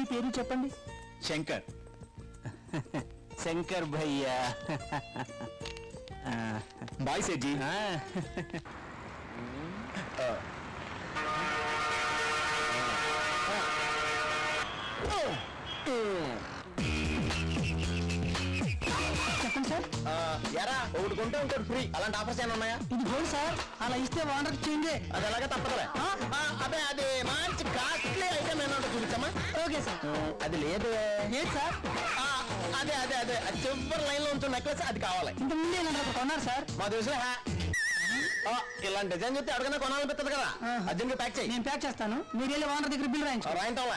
ఇంటికి పేరు చెప్పండి శంకర్ శంకర్ భయ్యా బాయ్ సెడ్జీ చెప్పండి సార్ ఎరా ఒకటి కొంటే ఇంకోటి ఫ్రీ అలాంటి ఆఫర్స్ ఏమైనా ఉన్నాయా ఇది గోల్డ్ సార్ అలా ఇస్తే ఓనర్ చేంజే అది ఎలాగ తప్పదులే ఆ, అదే అది మంచి కాస్ట్లీ ఐటమ్ ఏమన్నా చూపించమ్మా ఓకే సార్ అది లేదు లేదు సార్ ఆ, అదే అదే అదే ఆ చివరి లైన్ లో ఉంటున్న నెక్లెస్ అది కావాలి ఇంత ముందే నన్ను కొన్నారు సార్ మా దేశంలో హ్యా. ఆ, ఇలాంటి డిజైన్ చెప్తే అడగనే కొనాలనిపిస్తుంది కదా ఆహా. అర్జెంట్ ప్యాక్ చేయి నేను ప్యాక్ చేస్తాను మీరు వెళ్ళి ఓనర్ దగ్గర బిల్ రాయించు రాయంటావా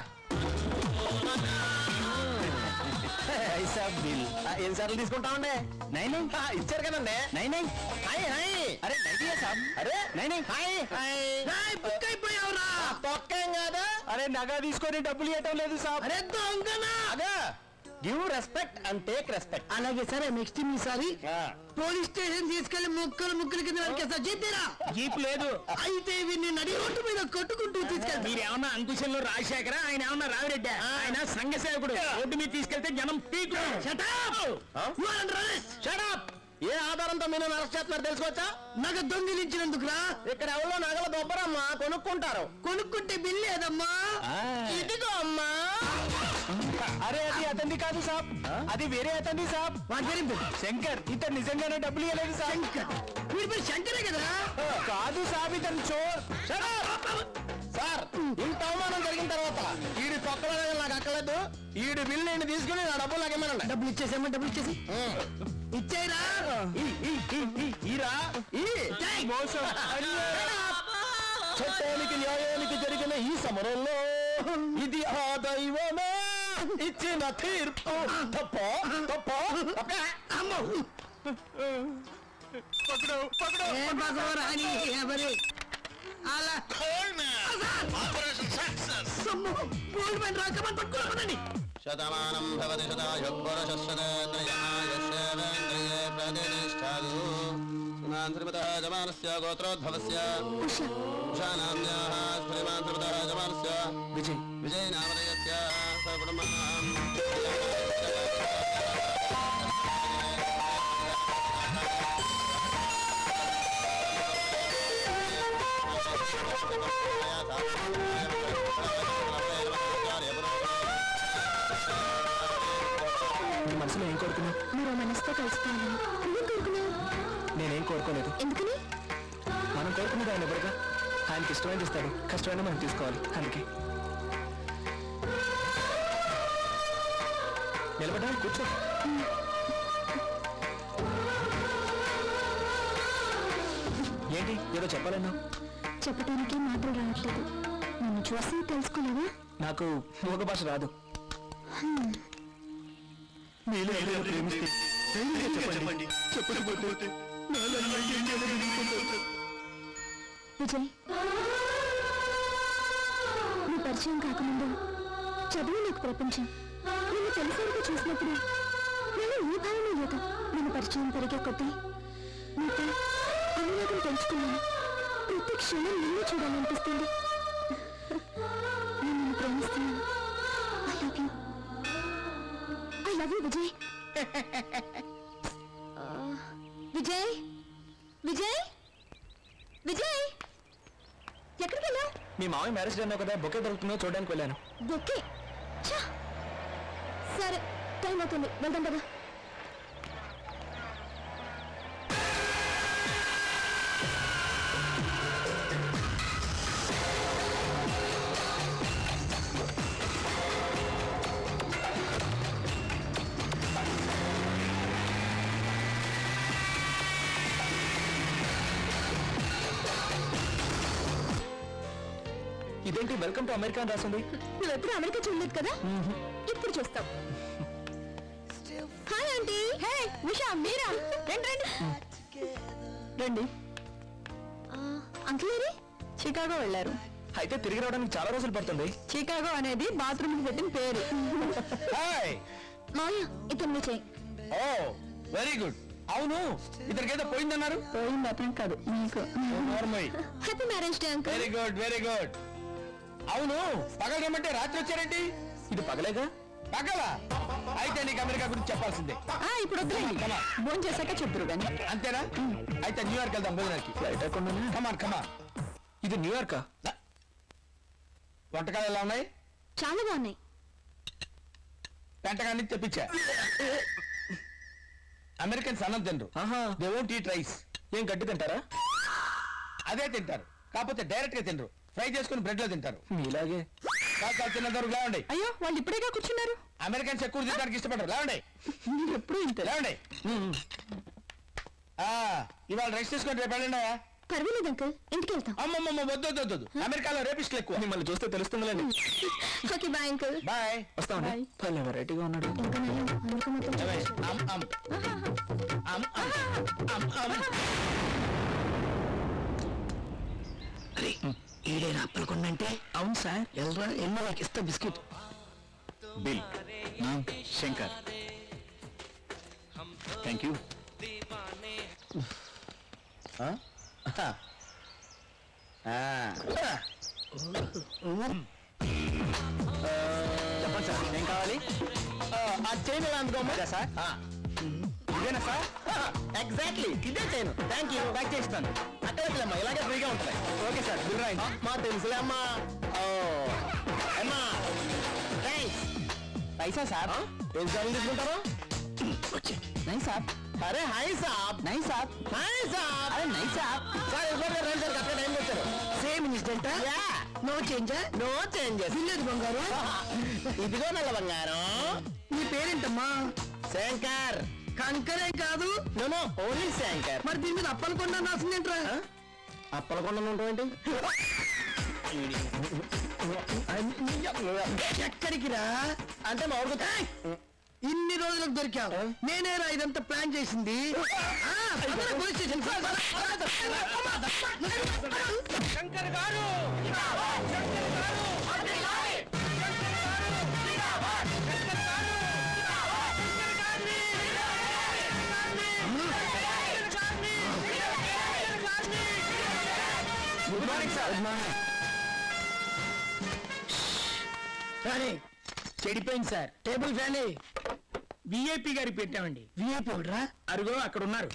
బిల్ ఏం సార్లు తీసుకుంటామండి నైన్ నైన్ ఆ, ఇచ్చారు కదండి నైన్ నైన్ హాయ్ హాయ్ అరే నైన్ సార్ అరే nine nine hi hi book అయిపోయావురా తొక్కేం కాదు అరే నగా తీసుకొని డబ్బులు ఇవ్వటం లేదు సార్ అరే దొంగనా అదే give respect and take respect అలాగే సరే నెక్స్ట్ ఈసారి పోలీస్ స్టేషన్ తీసుకెళ్లి ముక్కలు ముక్కలు కింద నరికేస్తా చెప్పారా జీప్ లేదు అయితే వీడిని నడి రోడ్డు మీద కొట్టుకుంటూ తీసుకెళ్తా మీరేమన్నా అంకుశంలో రాజశేఖర ఆయన ఏమన్నా రావిరెడ్డి ఆయన సంఘ సేవకుడు రోడ్డు మీద తీసుకెళ్తే జనం పీకు ఏ ఆధారంతో మీరు అరెస్ట్ చేస్తున్నారు తెలుసుకోవచ్చా నగ దొంగిలించినందుకురా ఇక్కడ ఎవరో నగల దొబ్బరమ్మా కొనుక్కుంటారు కొనుక్కుంటే బిల్ లేదమ్మా ఇదిగో అమ్మా అరే అది అతన్ని కాదు సాబ్ అది వేరే అతన్ని సాబ్ శంకర్ ఇతను నిజంగానే డబ్బులు ఇవ్వలేదు సార్ శంకర్ వీడి పేరు శంకరే కదా కాదు సాబ్ ఇతను చోర్ సార్ ఇంత అవమానం జరిగిన తర్వాత ఈడి పక్కల నాకు అక్కలేదు ఈడి బిల్ నేను తీసుకుని నా డబ్బులు నాకు ఇమ్మనండి డబ్బులు ఇచ్చేసేమో డబ్బులు ఇచ్చేసి ఇచ్చేయరా ఈ, ఈ, ఈ, ఈ, ఈరా ఈ మోసం చట్టానికి న్యాయానికి జరిగిన ఈ సమరంలో ఇది ఆ దైవమే ఇచ్చిన తీర్పు తప్ప తప్ప తప్ప ఏ భగవరాని ఎవరి అలా సొమ్ము గోల్డ్ మ్యాన్ రాకమని పట్టుకోమనండి శతమానం భవతి శతాయుపురుషేంద్రియే ప్రతిష్టదు శ్రీమాన్ జమానస్య గోత్రోద్భవస్య ఉషానామ్యాः శ్రీమాన్ జమానస్య విజయ్ విజయ నామధేయస్య సకుటుంబం నీ మనసులో ఏం కోరుకున్నావు మీరు మనసుతో కలిసిపోయాను నువ్వేం కోరుకున్నావు నేనేం కోరుకోలేదు ఎందుకని మనం కోరుకునేది ఆయన ఎవరుగా ఆయనకి ఇష్టమైనది ఇస్తాడు కష్టమైన మనం తీసుకోవాలి అందుకే నిలబడ్డా కూర్చో ఏంటి ఏదో చెప్పాలన్నా చెప్పడానికి మాటలు రావట్లేదు నన్ను చూసి తెలుసుకోలేవా నాకు మూగ భాష రాదు మీలో ఎవరైనా ప్రేమిస్తే ధైర్యంగా చెప్పండి చెప్పకపోతే నాలో ఏం చేయాలో తెలుసుకుంటాను. విజయ్ నీ పరిచయం కాకముందు చదువు నీకు ప్రపంచం నిన్ను తెలిసేందుకు చూసినప్పుడు నేను ఈ భావన లేదు నేను పరిచయం పెరిగే కొద్దీ నీతో అనురాగం పెంచుకున్నాను ప్రతి క్షణం నిన్ను చూడాలనిపిస్తుంది నేను నిన్ను ప్రేమిస్తున్నాను I love you I love you Vijay ఆ, విజయ్ విజయ్ విజయ్ ఎక్కడికి వెళ్ళావు మీ మామయ్య మ్యారేజ్ అన్నావు కదా బొకే దొరుకుతుందో చూడడానికి వెళ్ళాను బొక్కే ఛా! సరే టైం అవుతుంది వెళ్దాం కదా ఇదేంటి వెల్కమ్ టు అమెరికా అని రాసింది నువ్వు ఎప్పుడు అమెరికా చూడలేదు కదా ఇప్పుడు చూస్తావు హాయ్ ఆంటీ హే ఉషా మీరా రండి రండి రండి అంకుల్ చికాగో వెళ్ళారు అయితే తిరిగి రావడానికి చాలా రోజులు పడుతుంది చికాగో అనేది బాత్రూమ్ పెట్టిన పేరు హాయ్ మాయ ఇతను చేయి ఓ వెరీ గుడ్ అవును ఇద్దరికైతే పోయిందన్నారు పోయింది అతను కాదు నీకు normal happy marriage day uncle very good very good అవును పగలు రమ్మంటే రాత్రి వచ్చారేంటి ఇది పగలేగా పగల అయితే నీకు అమెరికా గురించి చెప్పాల్సిందే ఇప్పుడు వద్దులేండి ఫోన్ చేశాక చెప్తురు కానీ అంతేనా అయితే న్యూయార్క్ వెళ్దాం భోజనానికి ఫ్లైట్ ఎక్కడున్నా కమాన్ కమాన్ ఇది న్యూయార్కా వంటకాలు ఎలా ఉన్నాయి చాలా బాగున్నాయి పెంటగాన్ని తెప్పించా అమెరికన్స్ అన్నం తినరు ఆహా దే వోంట్ ఈట్ రైస్ ఏం గడ్డి తింటారా అదే తింటారు కాకపోతే డైరెక్ట్ గా తినరు ఫ్రై చేసుకుని బ్రెడ్ లో తింటారు మీలాగే కాదు కాదు తిన్నదారు లేవండి అయ్యో వాళ్ళు ఇప్పుడేగా కూర్చున్నారు అమెరికన్స్ ఎక్కువ తినడానికి ఇష్టపడరు లేవండి మీరు ఎప్పుడు ఇంతే లేవండి ఆ, ఇవాళ రెస్ట్ తీసుకొని రేపు వెళ్ళండి పర్వాలేదు అంకుల్ ఇంటికి వెళ్తాం అమ్మమ్మమ్మ వద్దు వద్దు వద్దు, వద్దు అమెరికాలో రేపిస్టులు ఎక్కువ మిమ్మల్ని చూస్తే తెలుస్తుందిలేండి ఓకే బాయ్ అంకుల్ బాయ్ వస్తామండి పల్లె వెరైటీగా ఉన్నాడు ఇంకా నయం అందుకు మొత్తం అమ్ అమ్ అమ్ అమ్ అమ్ అమ్ ఈడేనా అప్పలకొండంటే అవును సార్ ఎల్రా ఎన్నో నాకు ఇస్తా biscuit bill Shankar thank you చెప్పండి సార్ ఏం కావాలి ఆ చైన్ ఎలా అందుకోమా సార్ ఇదేనా సార్ ఎగ్జాక్ట్లీ ఇదే చేయను థ్యాంక్ యూ ప్యాక్ చేస్తాను అక్కడమ్మా ఇలాగే ఫ్రీగా ఉంటాయి ఓకే సార్ బిల్ రాయండి మా తెలుసులే అమ్మా ఓ అమ్మా థ్యాంక్స్ పైసా సార్ ఏం సార్లు తీసుకుంటారు నై సార్ అరే హాయ్ సాబ్ నై సార్ హాయ్ సాబ్ అరే నై సార్ సార్ ఇవ్వండి రండి సార్ కరెక్ట్ టైం వచ్చారు same incident no change no changes విలేదు బంగారు ఇదిగో నల్ల బంగారం నీ పేరేంటమ్మా శంకర్ కంకరే కాదు నో నో ఓన్లీ శంకర్ మరి దీని మీద అప్పలకొండ రాసిందేంట్రా అప్పలకొండ ఉంటావేంటి ఎక్కడికి రా అంటే మా ఊరికి ఇన్ని రోజులకు దొరికావు నేనేరా ఇదంతా ప్లాన్ చేసింది ఆ, పదరా police station Shankar garu good morning sir good morning రాణి చెడిపోయింది సార్ టేబుల్ ఫ్యాన్ విఐపి గారి పెట్టామండి విఐపీ రా అరుగో అక్కడ ఉన్నారు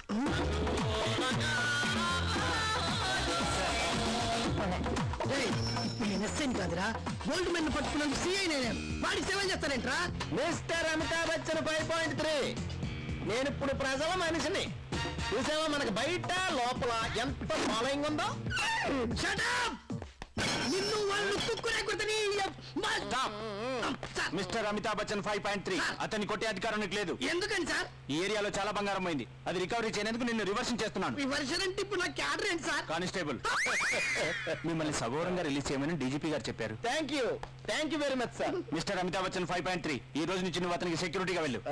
ఏయ్, ఇప్పుడు నేను ఎస్ఐని కాదురా గోల్డ్ మెన్ పట్టుకున్నందుకు సిఐ నేను వాడికి సేవ చేస్తానేంట్రా mister Amitabh Bachchan five point three నేను ఇప్పుడు ప్రజల మనిషిని చూసావా మనకి బయట లోపల ఎంత ఫాలోయింగ్ ఉందో Shut up! నిన్ను వాళ్ళు కుక్కునే కొడుతని mister Amitabh Bachchan five point three అతన్ని కొట్టే అధికారం నీకు లేదు ఎందుకని సార్ ఈ ఏరియాలో చాలా బంగారం అయింది అది రికవరీ చేయడానికి నిన్ను రివర్స్ చేస్తున్నాను ఈ వర్షన్ అంటే ఇప్పుడు నా క్యాడర్ ఏంటి సార్ కానిస్టేబుల్ మిమ్మల్ని సగౌరవంగా రిలీజ్ చేయమని డీజీపీ గారు చెప్పారు thank you thank you very much sir mister Amitabh Bachchan five point three ఈ రోజు నుంచి నువ్వు అతనికి సెక్యూరిటీగా వెళ్ళు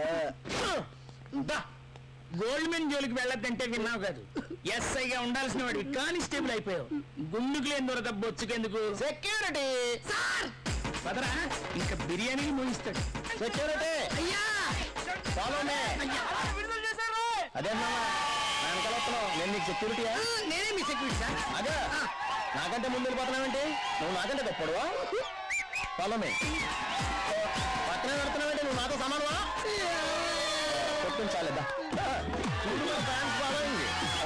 గోల్డ్ మెన్ జోలికి వెళ్ళొద్దంటే విన్నావు కాదు ఎస్ఐగా ఉండాల్సిన వాడివి కానిస్టేబుల్ అయిపోయావు గుండుకు లేని దొరక బొచ్చుకెందుకు సెక్యూరిటీ సార్ పదరా ఇంకా బిర్యానీ మోగిస్తాడు సెక్యూరిటీ అయ్యా ఫాలో మే అదే నేను నీకు సెక్యూరిటీయా ఆ, నేనే మీ సెక్యూరిటీ సార్ అదే నాకంటే ముందు వెళ్ళిపోతున్నావేంటి నువ్వు నాకంటే గొప్పడువా ఫాలో మే పక్కనే పెడుతున్నావేంటి నువ్వు నాతో సమానమా కొట్టించాలిద్దా చూడు మన ఫ్యాన్స్ ఫాలోయింగ్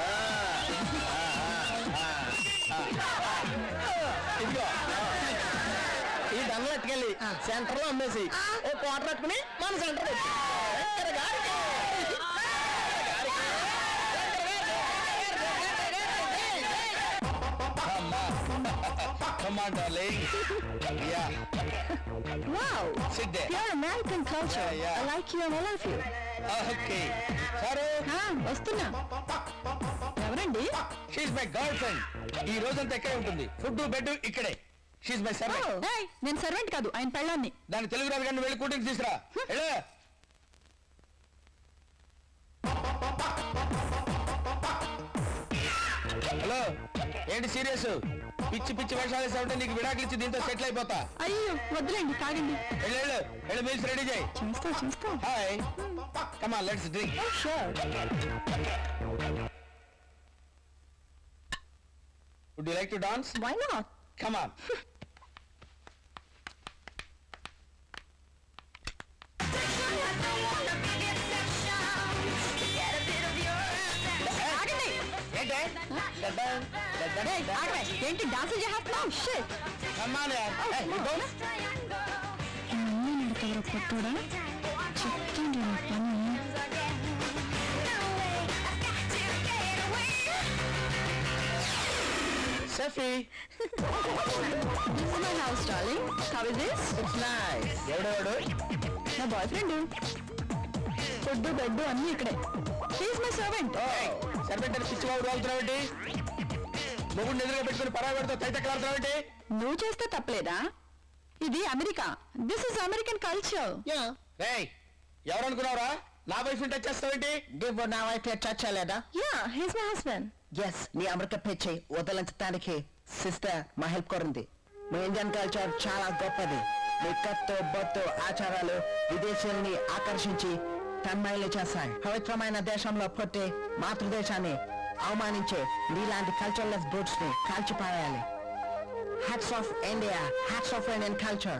ఇదిగో ఈ దండలు ఎట్టుకెళ్ళి సెంటర్ లో అమ్మేసి ఓ క్వార్టర్ పెట్టుకుని మన centre Come on, darling. Yeah. Wow Sit there. Pure American culture Yeah, yeah. I like you and I love you Okay. సరే వస్తున్నా ఎవరండి షీఈ్ మై గర్ల్ ఫ్రెండ్ ఈ రోజంతా ఇక్కడే ఉంటుంది ఫుడ్ బెడ్ ఇక్కడే షీఈ్ మై సర్వెంట్ ఏయ్, నేను సర్వెంట్ కాదు ఆయన పెళ్ళాన్ని దాని తెలుగు రాదు కానీ వెళ్ళి కూటింగ్ తీసురా వెళ్ళు. హలో ఏంటి సీరియస్ పిచ్చి పిచ్చి వేషాలు వేసావుంటే నీకు విడాకులు ఇచ్చి దీంతో సెటిల్ అయిపోతా అయ్యో వద్దులేండి కాగండి వెళ్ళు వెళ్ళు వెళ్ళు మీల్స్ రెడీ చేయి చేస్తా చేస్తా హాయ్ కమా let's drink sure would you like to dance why not come on ఏయ్, ఆగవే. ఏంటి డాన్స్ చేస్తున్నావు షిట్ నడకవర పొట్టుడా చెప్తాండి నా పని సెఫీ This is my house, darling. How is this? It's nice ఎవడెవడు నా బాయ్ ఫ్రెండ్ ఫుడ్ బెడ్ అన్ని ఇక్కడే హీస్ మై సర్వెంట్ సర్వెంట్ అని పిచ్చి వాడు వాళ్తున్నావేంటి మొగుడు ఎదురుగా పెట్టుకుని పరాయి పెడతావు తైతక్కలాడుతున్నావేంటి నువ్వు చేస్తే తప్పలేదా ఇది America this is American culture రేయ్ ఎవరనుకున్నావురా నా వైఫ్ టచ్ చేస్తావేంటి గివ్ నా వైఫ్ టచ్ చేయలేదా yeah he's my husband yes నీ అమెరికా పిచ్చి వదలించడానికి సిస్టర్ మా హెల్ప్ కోరింది మీ ఇండియన్ కల్చర్ చాలా గొప్పది మీ కత్తు బొత్తు ఆచారాలు విదేశీయుల్ని ఆకర్షించి తన్మయలు చేస్తాయి పవిత్రమైన దేశంలో పుట్టి మాతృదేశాన్ని అవమానించే నీలాంటి కల్చర్లెస్ బ్రూట్స్ ని కాల్చిపారేయాలి hats off India hats off Indian culture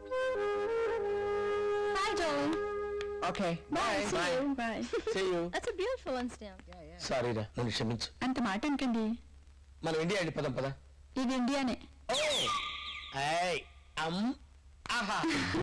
Hi, darling. Okay Bye. See you. Bye. See you. That's a beautiful one stamp. Sorry రా నన్ను క్షమించు అంత మాట అనకండి మనం ఇండియా అండి పదం పద ఇది ఇండియానే ఏయ్ అమ్ ఆహా